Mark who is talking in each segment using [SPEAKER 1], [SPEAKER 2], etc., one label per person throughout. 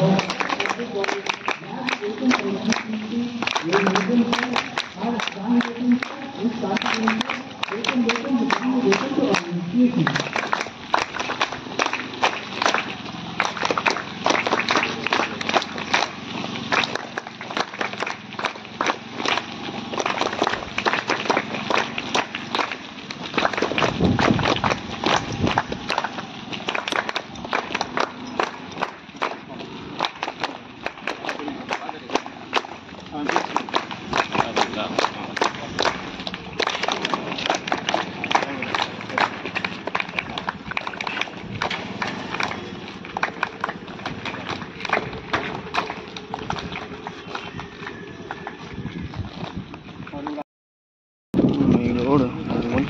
[SPEAKER 1] Road அது வந்து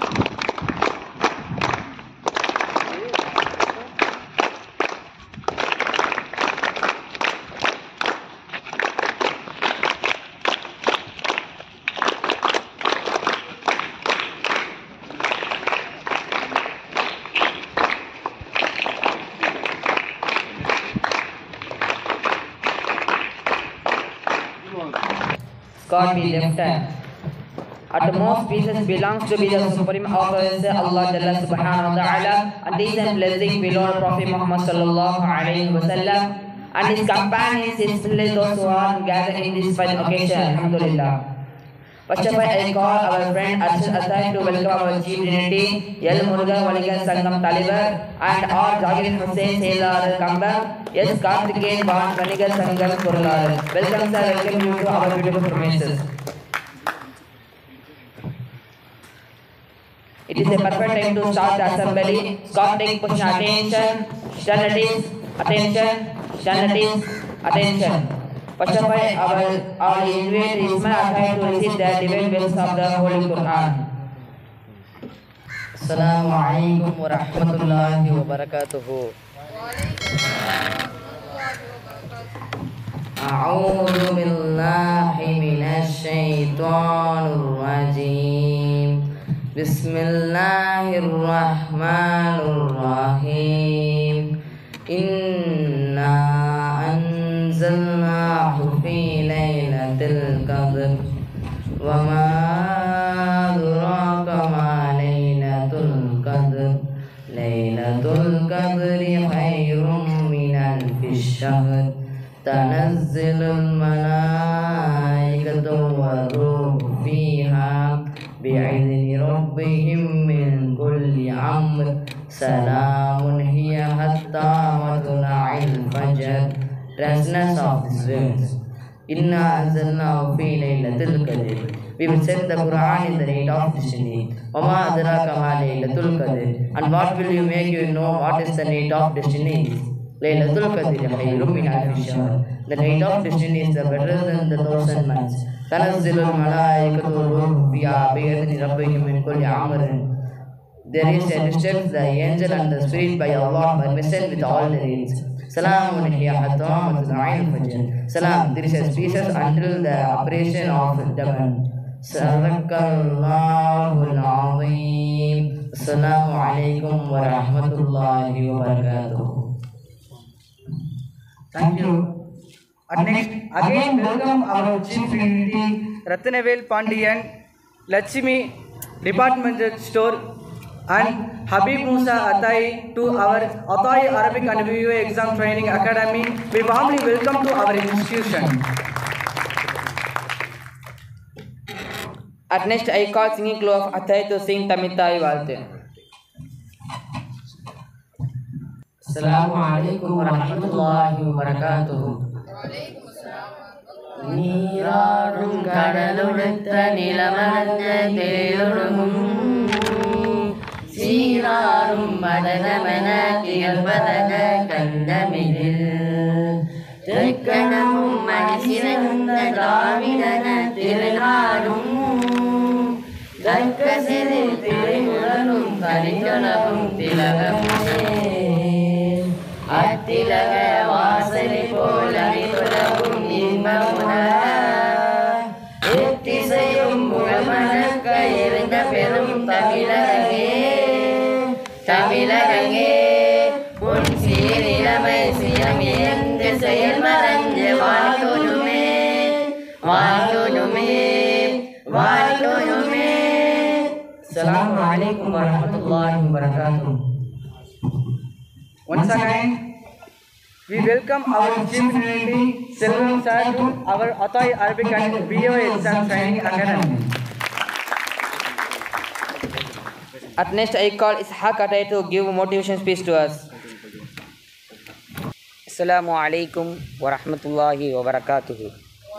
[SPEAKER 2] God be lifted. Utmost pieces belongs to be the supreme authority Allah Jalla subhanahu wa ta'ala and these and blessing below Prophet Muhammad sallallahu alayhi wa sallam and his companions, his pillars, those who are gathered in this fine occasion. Alhamdulillah. First of all, I call our friend Arshad Asai to welcome our Chief Dignity, Yel Murugan Waligan Sangam Talibar, and all Jagir Hussain Sailor Kambam, yes, Karthikeyan Bhan Vanigar Sangam Kurular. Welcome, sir, welcome you to our beautiful premises. It is a perfect time to start the assembly. Scott, take position, attention, stand at ease, attention, stand at ease, attention. First of all, our, our invite Ismail Akhai to receive the divine verse of the Holy Quran.
[SPEAKER 3] السلام عليكم ورحمة الله وبركاته أعوذ بالله من الشيطان الرجيم بسم الله الرحمن الرحيم إنا أنزلناه في ليلة القدر وما أدراك ما ليلة القدر ليلة القدر خير من ألف الشهر تنزل الملائكة والروح فيها بإذن ربهم من كل أمر سلام هي حتى مطلع الفجر Restlessness of this verse. Inna anzalnahu fi laylatil qadr. We will send the Quran in the night of destiny. Wama adraka ma laylatul qadr. And what will you make you know what is the night of destiny? Laylatul qadr khayrum min alfi shahr. The night of destiny is the better than the thousand months. Tanazzilul malaikatu ruh fiha bi'idhni rabbihim min kulli amrin. There is a distance, the angel and the spirit by Allah permission with all the rains. Salamun hiya hatta matla'il fajr. Salam, there is a species until the operation of dawn. Sadaqallahu al-azim. Assalamu alaikum wa rahmatullahi wa barakatuh.
[SPEAKER 4] Thank you. And next, again welcome our Chief Dignity Ratnavel Pandian, Lakshmi Departmental Store and Habib Musa Atai to our Atai Arabic and VOA Exam Training Academy. We warmly welcome to our institution.
[SPEAKER 2] At next, I call singing club of Athai to sing Tamitai Walte.
[SPEAKER 3] Assalamu alaikum warahmatullahi wabarakatuh. நீராடும் கடலுடுத்த நிலமறந்த தேரொழுகும் சீராரும் மதனமென திகழ்வதன கண்டமிதில் தெற்கணமும் மணிசிறந்த திராவிடன திருநாடும் கற்க சிறு திருமுழலும் கலிஞ்சொலகும் திலகமே அத்திலக வாசனை போல அணிதுலகும் இன்பமுன எத்திசையும் முழமணக்க இருந்த பெரும் தமிழகங்கே தமிழகங்கே உன் சீரிழமை சியம் ஏந்த செயல் மறைஞ்சு வாழ்க்கணுமே வாழ்க்கணுமே வாழ்க்கணுமே அஸ்ஸலாமு அலைக்கும் வரஹ்மத்துல்லாஹி வபரகாத்துஹு
[SPEAKER 4] Once again, we welcome our Chief Divinity Selvam Sir to our Atai Arabic and BO Exam Training Academy.
[SPEAKER 2] At next, I call Ishaq Atai to give motivation speech to us. Assalamu alaikum wa rahmatullahi wa barakatuhu.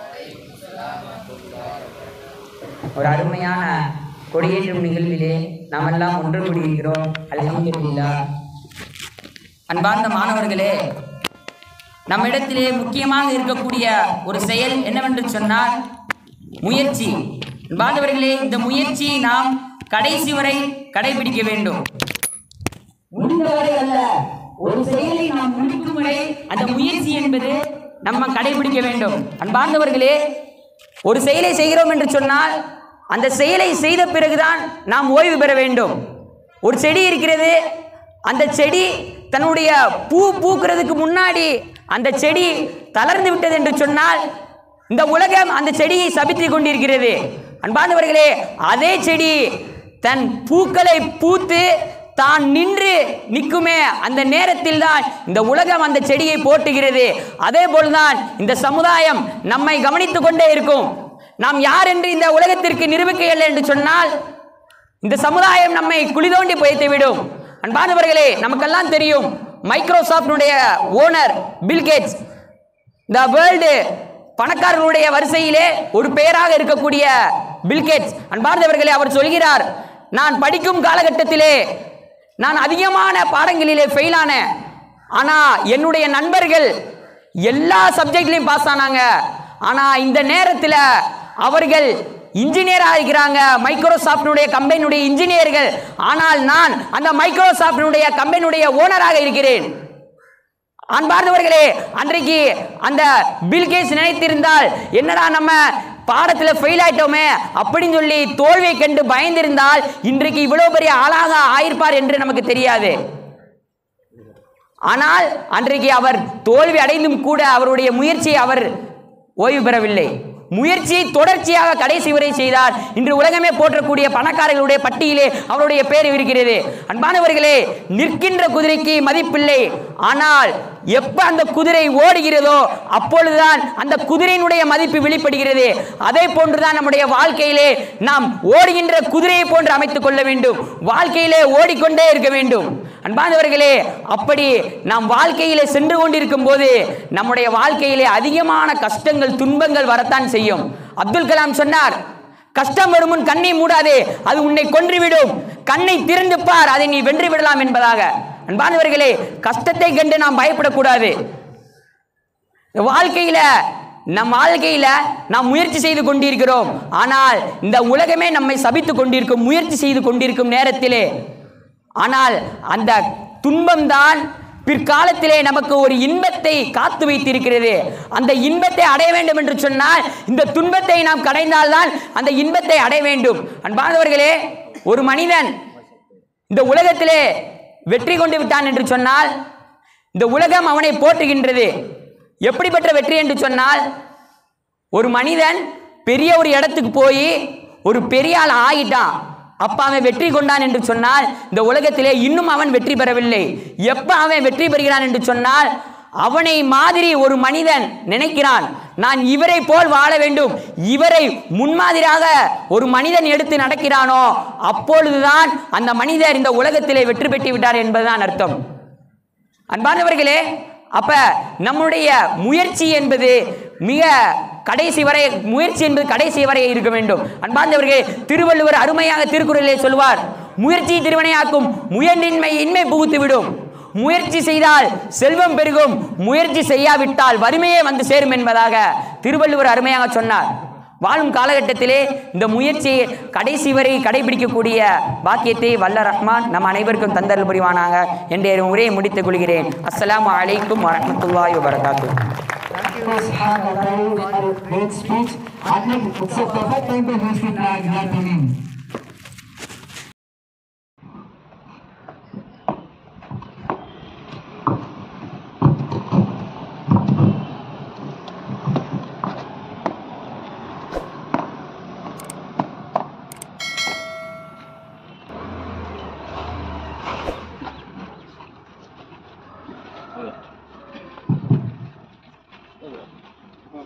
[SPEAKER 2] ஒரு அருமையான கொடியேற்றும் நிகழ்விலே நாம் எல்லாம் ஒன்று கூடியிருக்கிறோம் அல்ஹம்துலில்லாஹ் அன்பார்ந்த மாணவர்களே நம்மிடத்திலே முக்கியமாக இருக்கக்கூடிய ஒரு செயல் என்னவென்று சொன்னால் முயற்சி அன்பார்ந்தவர்களே இந்த முயற்சியை நாம் கடைசி வரை கடைபிடிக்க வேண்டும் முடிந்தவரை அல்ல ஒரு செயலை நாம் முடிக்கும் வரை அந்த முயற்சி என்பது நம்ம கடைபிடிக்க வேண்டும் அன்பார்ந்தவர்களே ஒரு செயலை செய்கிறோம் என்று சொன்னால் அந்த செயலை செய்த பிறகுதான் நாம் ஓய்வு பெற வேண்டும் ஒரு செடி இருக்கிறது அந்த செடி தன்னுடைய பூ பூக்கிறதுக்கு முன்னாடி அந்த செடி தளர்ந்து விட்டது என்று சொன்னால் இந்த உலகம் அந்த செடியை சபித்துக் கொண்டிருக்கிறது அன்பார்ந்தவர்களே அதே செடி தன் பூக்களை பூத்து தான் நின்று நிற்குமே அந்த நேரத்தில் தான் இந்த உலகம் அந்த செடியை போட்டுகிறது அதே போல்தான் இந்த சமுதாயம் நம்மை கவனித்துக் கொண்டே இருக்கும் நாம் யார் என்று இந்த உலகத்திற்கு நிரூபிக்கவில்லை என்று சொன்னால் இந்த சமுதாயம் நம்மை குளிதோண்டி புதைத்து விடும் அன்பானவர்களே நமக்கெல்லாம் தெரியும் மைக்ரோசாஃப்டுடைய ஓனர் பில்கேட்ஸ் இந்த வேர்ல்டு பணக்காரர்களுடைய வரிசையிலே ஒரு பெயராக இருக்கக்கூடிய பில்கேட்ஸ் அன்பார்ந்தவர்களே அவர் சொல்கிறார் நான் படிக்கும் காலகட்டத்திலே நான் அதிகமான பாடங்களிலே ஃபெயில் ஆனேன் ஆனால் என்னுடைய நண்பர்கள் எல்லா சப்ஜெக்ட்லையும் பாஸ் ஆனாங்க ஆனால் இந்த நேரத்தில் அவர்கள் இன்ஜினியராக இருக்கிறாங்க மைக்ரோசாஃப்டினுடைய கம்பெனியுடைய இன்ஜினியர்கள் ஆனால் நான் அந்த மைக்ரோசாஃப்டினுடைய கம்பெனியுடைய ஓனராக இருக்கிறேன் அன்பார்ந்தவர்களே அன்றைக்கு அந்த பில்கேஸ் நினைத்திருந்தால் என்னடா நம்ம பாடத்தில் ஃபெயில் ஆயிட்டோமே அப்படின்னு சொல்லி தோல்வியை கண்டு பயந்திருந்தால் இன்றைக்கு இவ்வளவு பெரிய ஆளாக ஆயிருப்பார் என்று நமக்கு தெரியாது ஆனால் அன்றைக்கு அவர் தோல்வி அடைந்தும் கூட அவருடைய முயற்சியை அவர் ஓய்வு பெறவில்லை முயற்சியை தொடர்ச்சியாக கடைசி வரை செய்தார் இன்று உலகமே போற்றக்கூடிய பணக்காரர்களுடைய பட்டியலே அவருடைய பேர் இருக்கிறது அன்பானவர்களே நிற்கின்ற குதிரைக்கு மதிப்பில்லை ஆனால் எப்ப அந்த குதிரை ஓடுகிறதோ அப்பொழுதுதான் அந்த குதிரையினுடைய மதிப்பு வெளிப்படுகிறது அதே போன்றுதான் நம்முடைய வாழ்க்கையிலே நாம் ஓடுகின்ற குதிரையை போன்று அமைத்துக் கொள்ள வேண்டும் வாழ்க்கையிலே ஓடிக்கொண்டே இருக்க வேண்டும் அன்பானவர்களே அப்படி நாம் வாழ்க்கையிலே சென்று கொண்டிருக்கும் போது நம்முடைய வாழ்க்கையிலே அதிகமான கஷ்டங்கள் துன்பங்கள் வரத்தான் செய்யும் அப்துல் கலாம் சொன்னார் கஷ்டம் வரும் முன் கண்ணை மூடாதே அது உன்னை கொன்றுவிடும் கண்ணை திறந்து பார் அதை நீ வென்று விடலாம் என்பதாக அன்பானவர்களே கஷ்டத்தை கண்டு நாம் பயப்படக்கூடாது வாழ்க்கையில நம் வாழ்க்கையில நாம் முயற்சி செய்து கொண்டிருக்கிறோம் ஆனால் இந்த உலகமே நம்மை சபித்துக் கொண்டிருக்கும் முயற்சி செய்து கொண்டிருக்கும் நேரத்திலே ஆனால் அந்த துன்பம்தான் பிற்காலத்திலே நமக்கு ஒரு இன்பத்தை காத்து வைத்திருக்கிறது அந்த இன்பத்தை அடைய வேண்டும் என்று சொன்னால் இந்த துன்பத்தை நாம் கடைந்தால்தான் அந்த இன்பத்தை அடைய வேண்டும் அன்பானவர்களே ஒரு மனிதன் இந்த உலகத்திலே வெற்றி கொண்டு விட்டான் என்று சொன்னால் இந்த உலகம் அவனை போற்றுகின்றது எப்படிப்பட்ட வெற்றி என்று சொன்னால் ஒரு மனிதன் பெரிய ஒரு இடத்துக்கு போய் ஒரு பெரிய ஆள் ஆகிட்டான் அப்ப அவன் வெற்றி கொண்டான் என்று சொன்னால் இந்த உலகத்திலே இன்னும் அவன் வெற்றி பெறவில்லை எப்ப அவன் வெற்றி பெறுகிறான் என்று சொன்னால் அவனை மாதிரி ஒரு மனிதன் நினைக்கிறான் நான் இவரை போல் வாழ வேண்டும் இவரை முன்மாதிரியாக ஒரு மனிதன் எடுத்து நடக்கிறானோ அப்பொழுதுதான் அந்த மனிதர் இந்த உலகத்திலே வெற்றி பெற்று விட்டார் என்பதுதான் அர்த்தம் அன்பானவர்களே அப்ப நம்முடைய முயற்சி என்பது மிக கடைசி வரை முயற்சி என்பது கடைசி வரை இருக்க வேண்டும் அன்பார்ந்தவர்களே திருவள்ளுவர் அருமையாக திருக்குறளிலே சொல்வார் முயற்சி திருவனையாக்கும் முயன்றின்மை இன்மை புகுத்து விடும் முயற்சி செய்தால் செல்வம் பெருகும் முயற்சி செய்யாவிட்டால் வறுமையே வந்து சேரும் என்பதாக திருவள்ளுவர் அருமையாக சொன்னார் வாழும் காலகட்டத்திலே இந்த முயற்சியை கடைசி வரை கடைபிடிக்கக்கூடிய பாக்கியத்தை வல்ல ரஹ்மான் நம் அனைவருக்கும் தந்தல் புரிவானாக என்ற உரையை முடித்துக் கொள்கிறேன் அஸ்ஸலாமு அலைக்கும் வரஹ்மத்துல்லாஹி வபரகாத்துஹு
[SPEAKER 5] Thank you, Ishaq Adai, for a great speech. I think it's a perfect time to host the flag happening.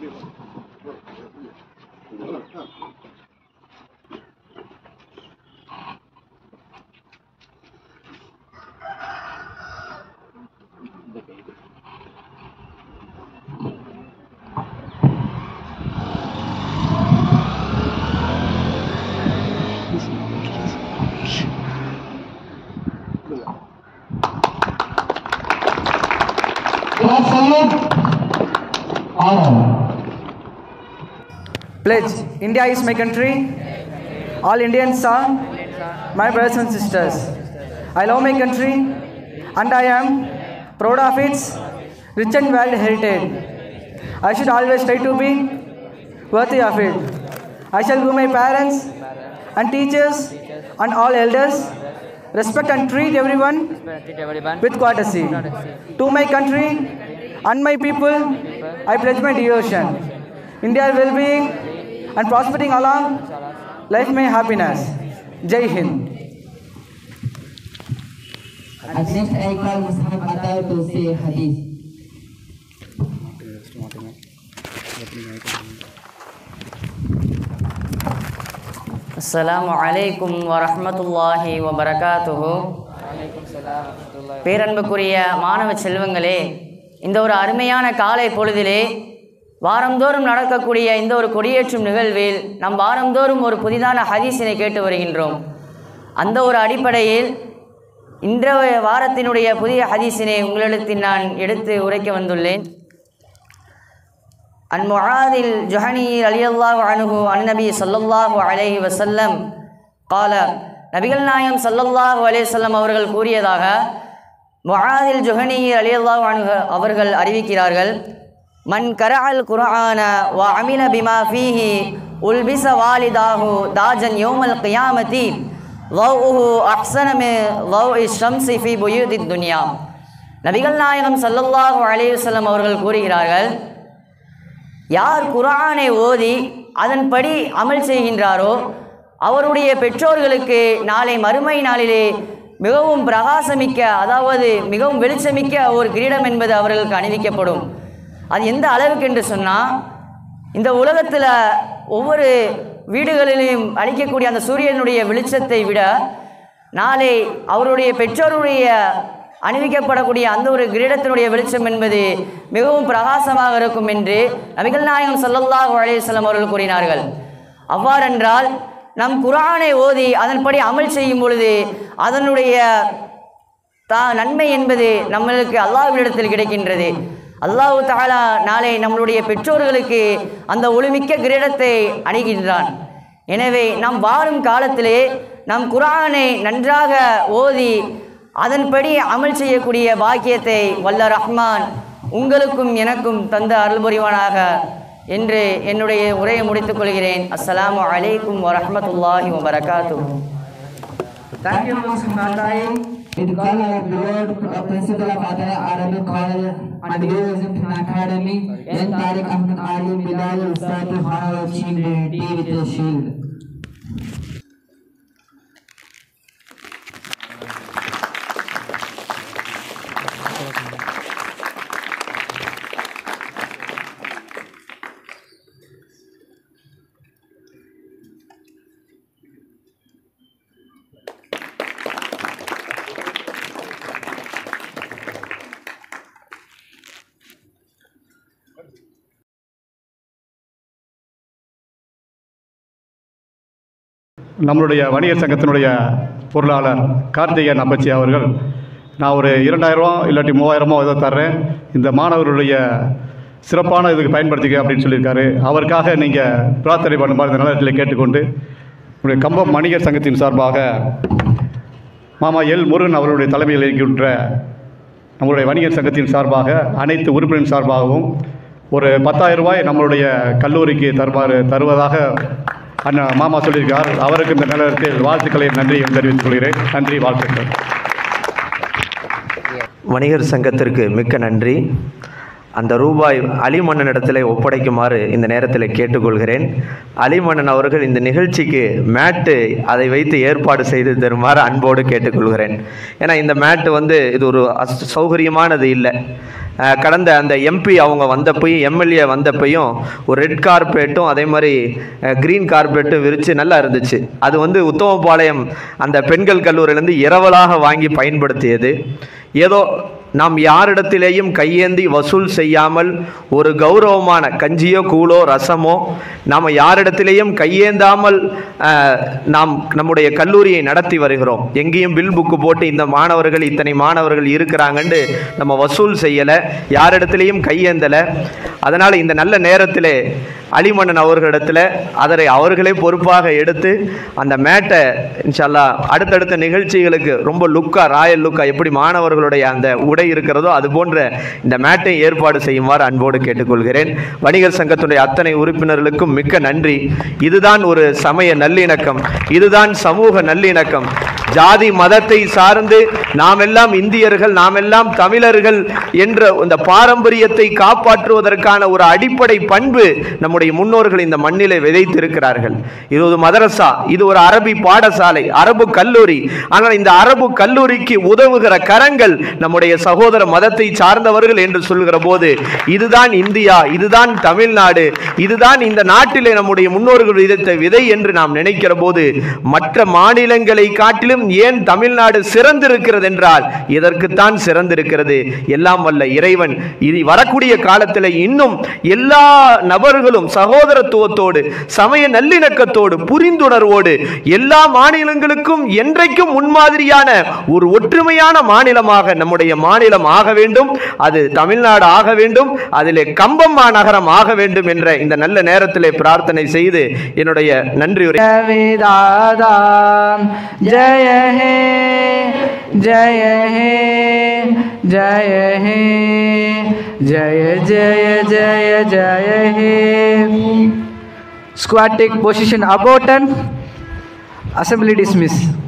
[SPEAKER 5] Clap salute. Honor.
[SPEAKER 4] Pledge. India is my country. All Indians are my brothers and sisters. I love my country and I am proud of its rich and varied heritage. I should always try to be worthy of it. I shall do my parents and teachers and all elders respect and treat everyone with courtesy. To my country and my people, I pledge my devotion. India's well-being and prospering along life my happiness. Jai Hind.
[SPEAKER 3] And next I call Muslim Atar to say hadith. அஸ்ஸலாமு அலைக்கும் வரஹ்மத்துல்லாஹி வபரகாத்துஹு பேரன்புக்குரிய மாணவ செல்வங்களே இந்த ஒரு அருமையான காலை பொழுதிலே வாரந்தோறும் நடக்கக்கூடிய இந்த ஒரு கொடியேற்றும் நிகழ்வில் நாம் வாரந்தோறும் ஒரு புதிதான ஹதீஸினை கேட்டு வருகின்றோம் அந்த ஒரு அடிப்படையில் இன்றைய வாரத்தினுடைய புதிய ஹதீஸினை உங்களிடத்தில் நான் எடுத்து உரைக்க வந்துள்ளேன் عن معاذ الجهني رضي الله عنه عن النبي صلى الله عليه وسلم قال நபிகள் நாயம் ஸல்லல்லாஹு அலைஹி வஸல்லம் அவர்கள் கூறியதாக முஆதில் ஜுஹனி ரலியல்லாஹு அன்ஹு அவர்கள் அறிவிக்கிறார்கள் மன் கரஅல் குர்ஆன வ அமில பிமா ஃபீஹி உல்பிச வாலிதாஹு தாஜன் யௌமல் கியாமதி லவ்உஹு அஹ்ஸன மின் லவ்இ ஷம்ஸி ஃபீ புயூதித் துன்யா நபிகள் நாயகம் ஸல்லல்லாஹு அலைஹி வஸல்லம் அவர்கள் கூறுகிறார்கள் யார் குர்ஆனை ஓதி அதன்படி அமல் செய்கின்றாரோ அவருடைய பெற்றோர்களுக்கு நாளை மறுமை நாளிலே மிகவும் பிரகாசமிக்க அதாவது மிகவும் வெளிச்சமிக்க ஒரு கிரீடம் என்பது அவர்களுக்கு அணிவிக்கப்படும் அது எந்த அளவுக்கு என்று சொன்னால் இந்த உலகத்தில் ஒவ்வொரு வீடுகளிலும் அளிக்கக்கூடிய அந்த சூரியனுடைய வெளிச்சத்தை விட நாளை அவருடைய பெற்றோருடைய அணிவிக்கப்படக்கூடிய அந்த ஒரு கிரீடத்தினுடைய வெளிச்சம் என்பது மிகவும் பிரகாசமாக இருக்கும் என்று நபிகள் நாயகம் ஸல்லல்லாஹு அலைஹி வஸல்லம் அவர்கள் கூறினார்கள் அவ்வாறென்றால் நம் குர்ஆனை ஓதி அதன்படி அமல் செய்யும் பொழுது அதனுடைய தா நன்மை என்பது நம்மளுக்கு அல்லாஹ்விடத்தில் கிடைக்கின்றது அல்லாஹ் தஆலா நாளை நம்மளுடைய பெற்றோர்களுக்கு அந்த ஒளிமிக்க கிரீடத்தை அணிகின்றான் எனவே நாம் வாழும் காலத்திலே நம் குர்ஆனை நன்றாக ஓதி அதன்படி அமல் செய்யக்கூடிய பாக்கியத்தை வல்ல ரஹ்மான் உங்களுக்கும் எனக்கும் தந்த அருள் புரிவானாக என்று என்னுடைய உரையை முடித்துக் கொள்கிறேன் அஸ்ஸலாமு அலைக்கும் வரஹ்மத்துல்லாஹி வபரகாத்துஹு
[SPEAKER 4] Thank you, Muslim Matai.
[SPEAKER 5] It call our beloved uh, principal of Adana Arabic College and the University Academy, N. Tariq Ahmed Ali Bilal Ustad to honor our chief deity with a shield.
[SPEAKER 6] நம்மளுடைய வணிகர் சங்கத்தினுடைய பொருளாளர் கார்த்திகேயன் அப்பச்சி அவர்கள் நான் ஒரு இரண்டாயிரரூவா இல்லாட்டி மூவாயிரமோ ஏதோ தர்றேன் இந்த மாணவர்களுடைய சிறப்பான இதுக்கு பயன்படுத்திக்க அப்படின்னு சொல்லியிருக்காரு அவருக்காக நீங்கள் பிரார்த்தனை பண்ணுமாறு இந்த நேரத்தில் கேட்டுக்கொண்டு நம்முடைய கம்பம் வணிகர் சங்கத்தின் சார்பாக மாமா எல் முருகன் அவர்களுடைய தலைமையில் இருக்கின்ற நம்மளுடைய வணிகர் சங்கத்தின் சார்பாக அனைத்து உறுப்பினர் சார்பாகவும் ஒரு பத்தாயிரம் ரூபாய் நம்மளுடைய கல்லூரிக்கு தருமாறு தருவதாக அண்ணா மாமா சொல்லியிருக்கார் அவருக்கு இந்த நேரத்தில் வாழ்த்துக்களை நன்றியும் தெரிவித்துக் கொள்கிறேன் நன்றி வாழ்த்துக்கள்
[SPEAKER 7] வணிகர் சங்கத்திற்கு மிக்க நன்றி அந்த ரூபாய் அலிமன்னனிடத்தில் ஒப்படைக்குமாறு இந்த நேரத்தில் கேட்டுக்கொள்கிறேன் அலிமன்னன் அவர்கள் இந்த நிகழ்ச்சிக்கு மேட்டு அதை வைத்து ஏற்பாடு செய்து தருமாறு அன்போடு கேட்டுக்கொள்கிறேன் ஏன்னா இந்த மேட்டு வந்து இது ஒரு அஸ்- சௌகரியமானது இல்லை அஹ் கடந்த அந்த எம்பி அவங்க வந்தப்பையும் எம்எல்ஏ வந்தப்பையும் ஒரு ரெட் கார்பெட்டும் அதே மாதிரி க்ரீன் கார்பெட்டும் விரித்து நல்லா இருந்துச்சு அது வந்து உத்தமபாளையம் அந்த பெண்கள் கல்லூரியிலேருந்து இரவலாக வாங்கி பயன்படுத்தியது ஏதோ நாம் யாரிடத்திலேயும் கையேந்தி வசூல் செய்யாமல் ஒரு கௌரவமான கஞ்சியோ கூழோ ரசமோ நாம் யாரிடத்திலேயும் கையேந்தாமல் அஹ், நாம் நம்முடைய கல்லூரியை நடத்தி வருகிறோம் எங்கேயும் பில் புக்கு போட்டு இந்த மாணவர்கள் இத்தனை மாணவர்கள் இருக்கிறாங்கன்னு நம்ம வசூல் செய்யலை யாரிடத்திலேயும் கையேந்தலை அதனால் இந்த நல்ல நேரத்திலே அலிமன்னன் அவர்களிடத்தில் அதனை அவர்களே பொறுப்பாக எடுத்து அந்த மேட்டை இன்ஷால்லா அடுத்தடுத்த நிகழ்ச்சிகளுக்கு ரொம்ப லுக்கா ராயல் லுக்கா எப்படி மாணவர்களுடைய அந்த உடை இருக்கிறதோ அது போன்ற இந்த மேட்டை ஏற்பாடு செய்யுமாறு அன்போடு கேட்டுக்கொள்கிறேன் வணிகர் சங்கத்துடைய அத்தனை உறுப்பினர்களுக்கும் மிக்க நன்றி இதுதான் ஒரு சமய நல்லிணக்கம் இதுதான் சமூக நல்லிணக்கம் ஜாதி மதத்தை சார்ந்து நாம் எல்லாம் இந்தியர்கள் நாம் எல்லாம் தமிழர்கள் என்ற இந்த பாரம்பரியத்தை காப்பாற்றுவதற்கான ஒரு அடிப்படை பண்பு நம்முடைய முன்னோர்கள் இந்த மண்ணிலே விதைத்திருக்கிறார்கள் இது ஒரு மதரசா இது ஒரு அரபி பாடசாலை அரபு கல்லூரி ஆனால் இந்த அரபு கல்லூரிக்கு உதவுகிற கரங்கள் நம்முடைய சகோதர மதத்தை சார்ந்தவர்கள் என்று சொல்கிற போது இதுதான் இந்தியா இதுதான் தமிழ்நாடு இதுதான் இந்த நாட்டிலே நம்முடைய முன்னோர்கள் விதைத்த விதை என்று நாம் நினைக்கிற போது மற்ற மாநிலங்களை காட்டிலும் ஏன் தமிழ்நாடு சிறந்திருக்கிறது என்றால் இதற்குத்தான் சிறந்திருக்கிறது எல்லாம் வல்ல இறைவன் இது வரக்கூடிய காலத்தில் இன்னும் எல்லா நபர்களும் சகோதரத்துவத்தோடு சமய நல்லிணக்கத்தோடு புரிந்துணர்வோடு எல்லா மாநிலங்களுக்கும் என்றைக்கும் முன்மாதிரியான ஒரு ஒற்றுமையான மாநிலமாக நம்முடைய மாநிலம் ஆக வேண்டும் அது தமிழ்நாடு ஆக வேண்டும் அதிலே கம்பம் மாநகரம் ஆக வேண்டும் என்ற இந்த நல்ல நேரத்திலே பிரார்த்தனை செய்து என்னுடைய நன்றி உரை
[SPEAKER 4] विदादा जय हे जय हे जय हे जय जय जय जय हे squatting position about and assembly dismiss